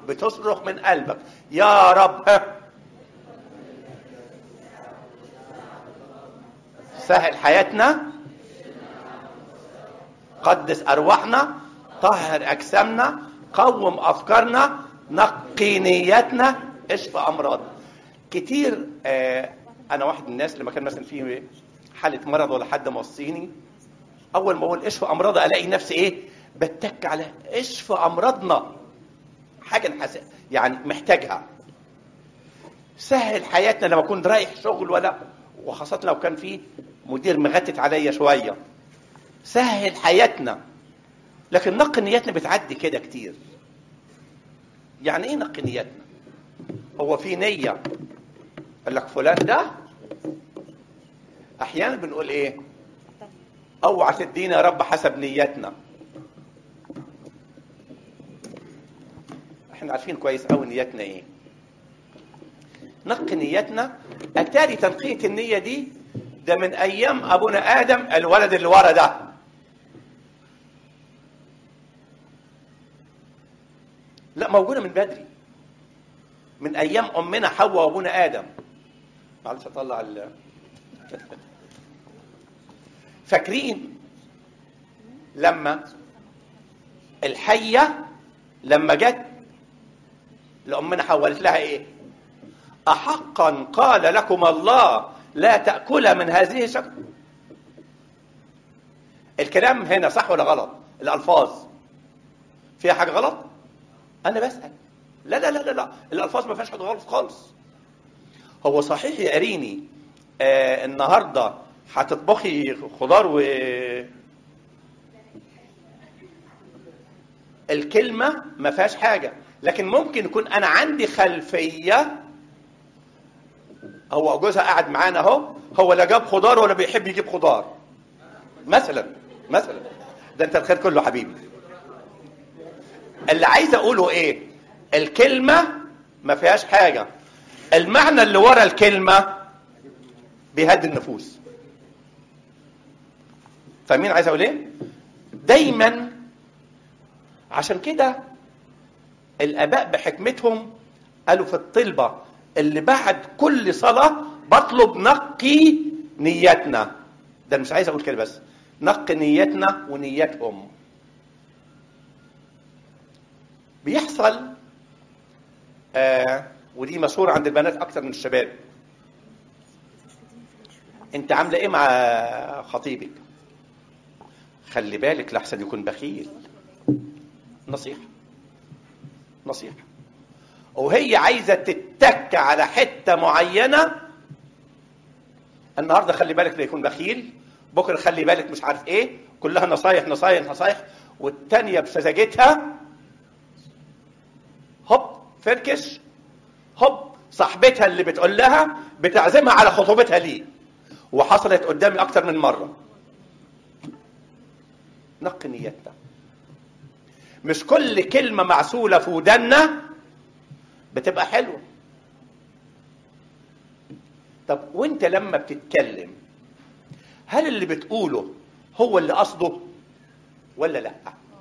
بتصرخ من قلبك يا رب ها. سهل حياتنا قدس ارواحنا طهر اجسامنا قوم افكارنا نقي نياتنا اشفى امراضنا كتير آه انا واحد من الناس لما كان مثلا في حاله مرض ولا حد موصيني اول ما اقول اشفى امراض الاقي نفسي ايه بتك على اشفى امراضنا حاجه نحس يعني محتاجها سهل حياتنا لما اكون رايح شغل ولا وخاصه لو كان في مدير مغتت عليا شويه سهل حياتنا لكن نقي نياتنا بتعدي كده كتير يعني ايه نقي نياتنا هو في نيه قال لك فلان ده احيانا بنقول ايه اوعى تدينا يا رب حسب نيتنا احنا عارفين كويس قوي نيتنا ايه نقي نيتنا اتاري تنقية النية دي ده من ايام ابونا ادم الولد اللي ورا ده لا موجودة من بدري من ايام امنا حواء وابونا ادم معلش اطلع ال فاكرين لما الحية لما جت لأمنا حواء قالت لها إيه؟ أحقا قال لكم الله لا تأكل من هذه الشجرة الكلام هنا صح ولا غلط؟ الألفاظ فيها حاجة غلط؟ أنا بسأل لا لا لا لا, لا. الألفاظ ما فيهاش حاجة غلط خالص هو صحيح يا قريني آه النهارده هتطبخي خضار و الكلمة ما فيهاش حاجة لكن ممكن يكون أنا عندي خلفية هو جوزها قاعد معانا أهو هو لا جاب خضار ولا بيحب يجيب خضار مثلا مثلا ده أنت الخير كله حبيبي اللي عايز أقوله إيه الكلمة ما فيهاش حاجة المعنى اللي ورا الكلمة بيهدي النفوس فاهمين عايز اقول ايه دايما عشان كده الاباء بحكمتهم قالوا في الطلبه اللي بعد كل صلاه بطلب نقي نيتنا ده مش عايز اقول كده بس نقي نيتنا ونيتهم بيحصل آه ودي مشهوره عند البنات اكتر من الشباب انت عامله ايه مع خطيبك خلي بالك لحسن يكون بخيل نصيحة نصيحة وهي عايزة تتك على حتة معينة النهاردة خلي بالك لا يكون بخيل بكرة خلي بالك مش عارف ايه كلها نصايح نصايح نصايح والتانية بسذاجتها هوب فركش هوب صاحبتها اللي بتقول لها بتعزمها على خطوبتها ليه وحصلت قدامي اكتر من مره نقي نيتنا مش كل كلمة معسولة في ودنا بتبقى حلوة طب وانت لما بتتكلم هل اللي بتقوله هو اللي قصده ولا لا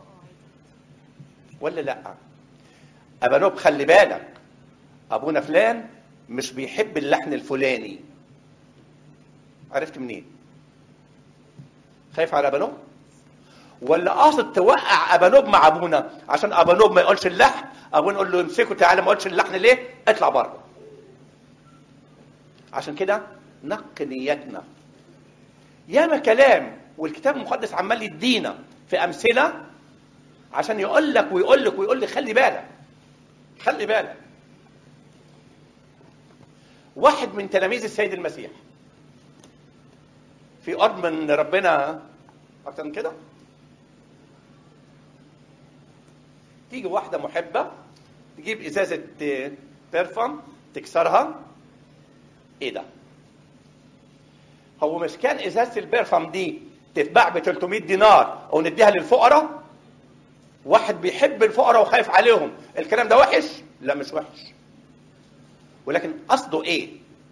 ولا لا ابا نوب خلي بالك ابونا فلان مش بيحب اللحن الفلاني عرفت منين خايف على ابا نوب ولا قاصد توقع ابانوب مع ابونا عشان ابانوب ما يقولش اللحن ابونا يقول له امسكه تعالى ما قلتش اللحن ليه اطلع بره عشان كده نقي نيتنا ياما كلام والكتاب المقدس عمال يدينا في امثله عشان يقول لك ويقول لك ويقول لك خلي بالك خلي بالك واحد من تلاميذ السيد المسيح في قرب من ربنا اكتر من كده تيجي واحدة محبة تجيب إزازة بيرفم تكسرها إيه ده؟ هو مش كان إزازة البيرفم دي تتباع ب 300 دينار أو نديها للفقراء؟ واحد بيحب الفقراء وخايف عليهم، الكلام ده وحش؟ لا مش وحش. ولكن قصده إيه؟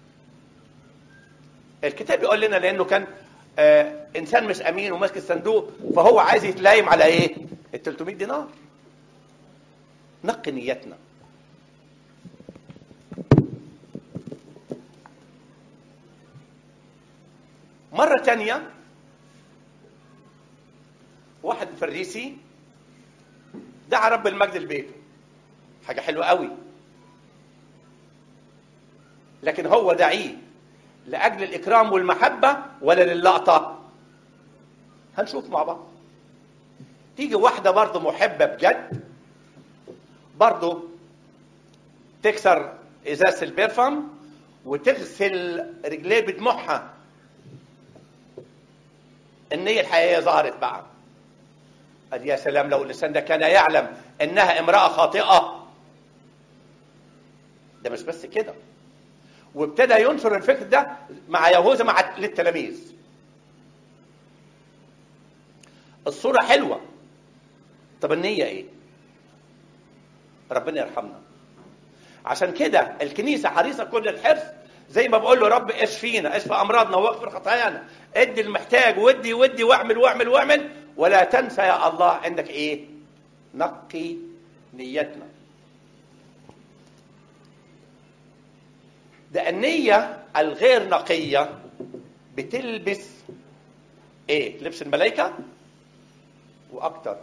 الكتاب يقول لنا لأنه كان آه إنسان مش أمين وماسك الصندوق فهو عايز يتلايم على إيه؟ ال 300 دينار. نقي نيتنا مرة تانية واحد فريسي دعا رب المجد لبيته حاجة حلوة قوي لكن هو دعيه لأجل الإكرام والمحبة ولا للقطة هنشوف مع بعض تيجي واحدة برضه محبة بجد برضه تكسر ازازه البرفم وتغسل رجليه بدموعها النيه الحقيقيه ظهرت بقى قال يا سلام لو اللسان ده كان يعلم انها امراه خاطئه ده مش بس كده وابتدى ينشر الفكر ده مع يهوذا مع للتلاميذ الصوره حلوه طب النيه ايه ربنا يرحمنا عشان كده الكنيسه حريصه كل الحرص زي ما بقول له رب اشفينا اشفى امراضنا واغفر خطايانا ادي المحتاج ودي ودي واعمل واعمل واعمل ولا تنسى يا الله عندك ايه نقي نيتنا ده النية الغير نقية بتلبس ايه لبس الملائكة واكتر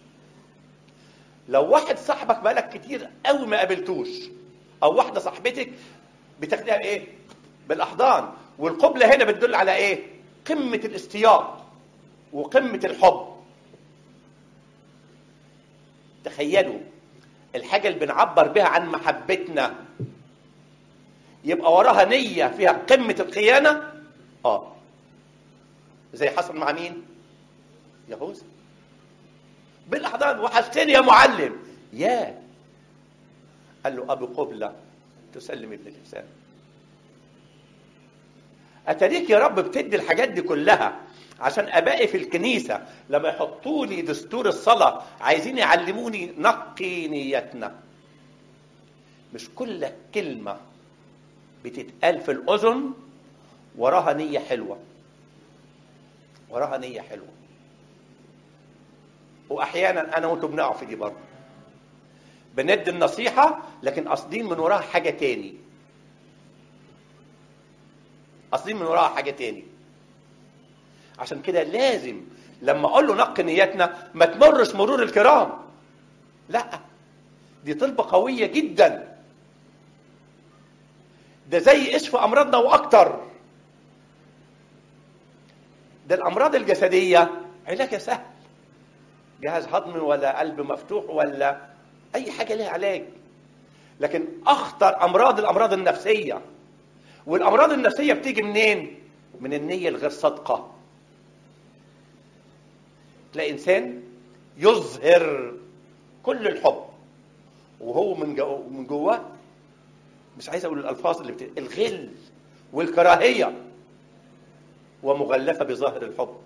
لو واحد صاحبك بقالك كتير قوي ما قابلتوش او واحده صاحبتك بتاخدها بايه بالاحضان والقبله هنا بتدل على ايه قمه الاستياء وقمه الحب تخيلوا الحاجه اللي بنعبر بها عن محبتنا يبقى وراها نيه فيها قمه الخيانه اه زي حصل مع مين يهوذا بالاحضان وحشتني يا معلم يا قال له ابو قبله تسلم ابن الانسان اتريك يا رب بتدي الحاجات دي كلها عشان ابائي في الكنيسه لما يحطوا لي دستور الصلاه عايزين يعلموني نقي نيتنا مش كل كلمه بتتقال في الاذن وراها نيه حلوه وراها نيه حلوه واحيانا انا وانتم بنقع في دي برضه بندي النصيحه لكن قاصدين من وراها حاجه تاني قاصدين من وراها حاجه تاني عشان كده لازم لما اقول له نقي نيتنا ما تمرش مرور الكرام لا دي طلبه قويه جدا ده زي اشفى امراضنا واكتر ده الامراض الجسديه علاجها سهل جهاز هضمي ولا قلب مفتوح ولا اي حاجه لها علاج لكن اخطر امراض الامراض النفسيه والامراض النفسيه بتيجي منين من النيه الغير صادقه تلاقي انسان يظهر كل الحب وهو من جو من جواه مش عايز اقول الالفاظ اللي بت... الغل والكراهيه ومغلفه بظاهر الحب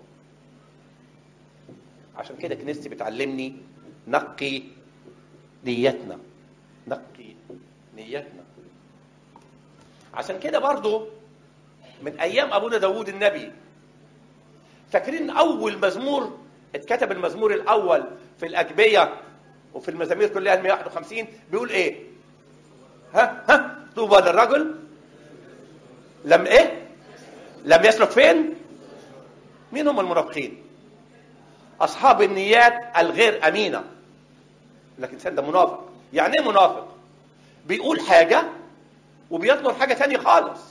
عشان كده كنيستي بتعلمني نقي نيتنا نقي نيتنا عشان كده برضو من ايام ابونا داوود النبي فاكرين اول مزمور اتكتب المزمور الاول في الاجبيه وفي المزامير كلها ال 151 بيقول ايه ها ها طوبى للرجل لم ايه لم يسلك فين مين هم المنافقين اصحاب النيات الغير امينه لكن الانسان ده منافق يعني ايه منافق بيقول حاجه وبيطلب حاجه تانية خالص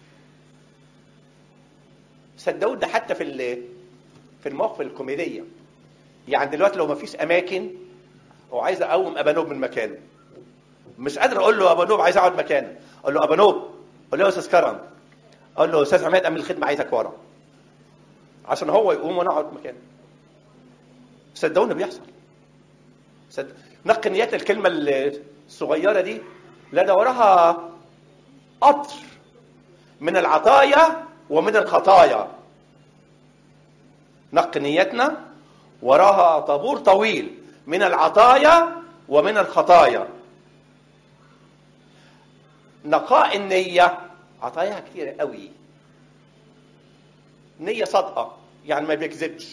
صدقوا ده حتى في في المواقف الكوميديه يعني دلوقتي لو ما فيش اماكن وعايز اقوم ابانوب من مكانه مش قادر اقول له ابانوب عايز اقعد مكانه اقول له ابانوب اقول له يا استاذ كرم اقول له استاذ عماد امين الخدمه عايزك ورا عشان هو يقوم وانا اقعد مكانه صدقوني بيحصل صدق نقي نيات الكلمه الصغيره دي لا ده وراها قطر من العطايا ومن الخطايا نقي نيتنا وراها طابور طويل من العطايا ومن الخطايا نقاء النية عطاياها كتير قوي نية صادقة يعني ما بيكذبش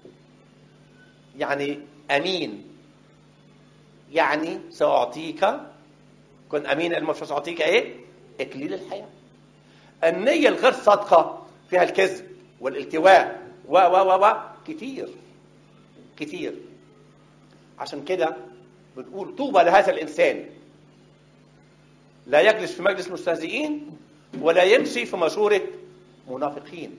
يعني أمين يعني سأعطيك كن أمين المفروض سأعطيك إيه؟ إكليل الحياة النية الغير صادقة فيها الكذب والالتواء و و و و كتير كتير عشان كده بنقول طوبى لهذا الانسان لا يجلس في مجلس مستهزئين ولا يمشي في مشورة منافقين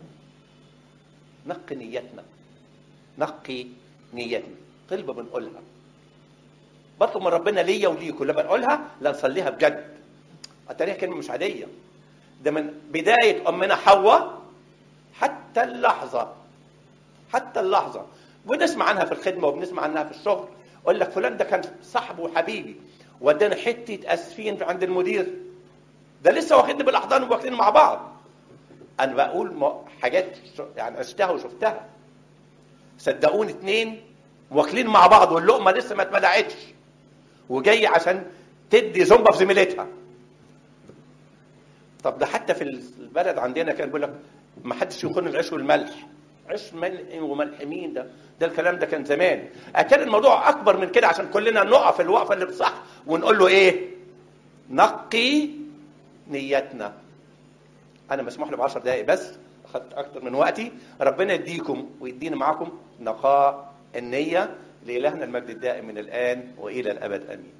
نقي نيتنا نقي نيتنا طلبة بنقولها بطلب من ربنا ليا وليكم لما نقولها لا نصليها بجد التاريخ كلمة مش عادية ده من بداية أمنا حواء حتى اللحظة حتى اللحظة ونسمع عنها في الخدمة وبنسمع عنها في الشغل أقول لك فلان ده كان صاحبي وحبيبي ودانا حتة أسفين عند المدير ده لسه واخدني بالأحضان وواخدين مع بعض أنا بقول م- حاجات ش- يعني عشتها وشفتها صدقوني اتنين واكلين مع بعض واللقمة لسه ما اتبلعتش وجاي عشان تدي زنبة في زميلتها طب ده حتى في البلد عندنا كان بيقول لك ما حدش يخون العيش والملح عيش ملح وملح مين ده ده الكلام ده كان زمان اتاري الموضوع اكبر من كده عشان كلنا نقف الوقفه اللي بصح ونقول له ايه نقي نيتنا انا مسموح لي ب 10 دقائق بس اخذت اكتر من وقتي ربنا يديكم ويدينا معاكم نقاء النيه لالهنا المجد الدائم من الان والى الابد امين